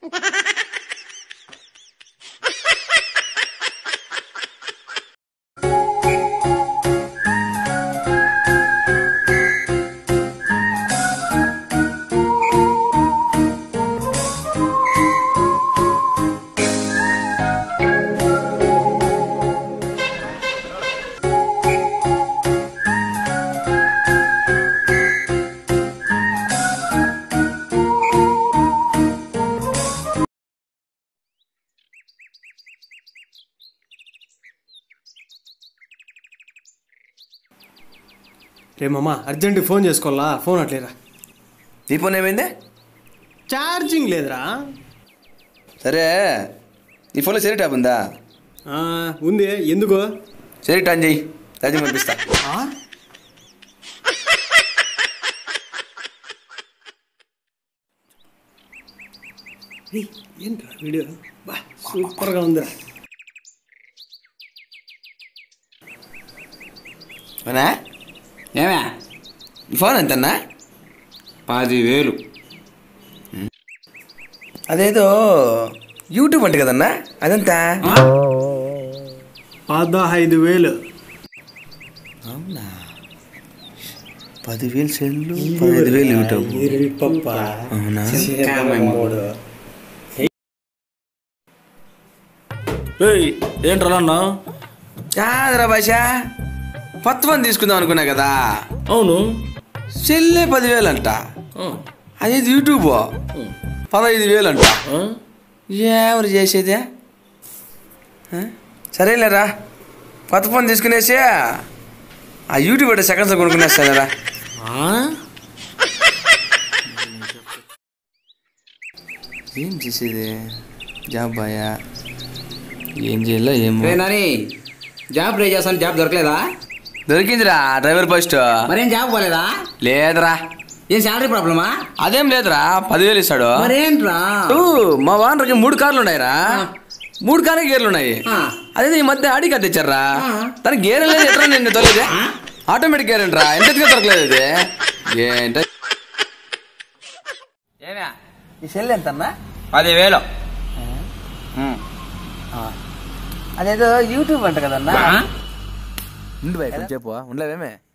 రే మామ urgent phone చేసుకోవాలా phone అట్లేరా నీ ఫోన్ ఏమైంది ఛార్జింగ్ లేదురా సరే నీ ఫోన్లో సెరీ ట్యాబ్ ఉందా ఆ, ఉంది ఎందుకు సెరీ టాన్ చెయ్యి ఛార్జింగ్ పంపిస్తా ఆ? ఏయ్, ఏంట్రా వీడియో బా సూపర్గా ఉందిరా అవునా ఏమే నీ ఫోన్ ఎంతన్నా పదివేలు అదేదో యూట్యూబ్ అంట కదన్నా అదంతా పదహైదు వేలు అవునా పదివేలు సెల్లు పదిహేను వేలు యూట్యూబ్ పప్ప అవునా మూడు ఏయ్ ఏంట్రా అన్నా చాదరా భాష కొత్త ఫోన్ తీసుకుందాం అనుకున్నా కదా అవును సెల్లే పదివేలు అంట ఆ, అది యూట్యూబ్ పదహైదు వేలు అంట ఆ? ఎవరు చేసేదే ఆ? సరేలేరా కొత్త ఫోన్ తీసుకునేసి ఆ యూట్యూబ్ అంటే సెకండ్స్ కొనుక్కునేస్తారా ఆ? ఏం చేసేది జాబ్ బాయా ఏం చేయాలో ఏమో రే నాని జాబ్ ట్రై చేస్తాను జాబ్ దొరకలేదా దొరికిందిరా డ్రైవర్ పోస్ట్ మరేం జాబ్ పోలేదా లేదురా ఏం శాలరీ ప్రాబ్లమా అదేం లేదురా పదివేలు ఇస్తాడు మరేంట్రా ఊ, మా వానరకి మూడు కార్లు ఉన్నాయిరా మూడు కార్లు గేర్లు ఉన్నాయి ఆ. అదే ఈ మధ్య ఆడి కార్డు తెచ్చారా ఆ. దానికి గేర్ లేదు ఎట్రా నేను తొలగదే ఆటోమేటిక్ గేర్ అంటరా ఎంత ఎత్తుగా దొరకలేదు ఇది ఏంట ఏమా ఈ సెల్ ఎంతన్నా పదివేలు అదేదో యూట్యూబ్ అంట కదన్నా ఉండు బాయ్ కొంచెం ఉండలేవేమే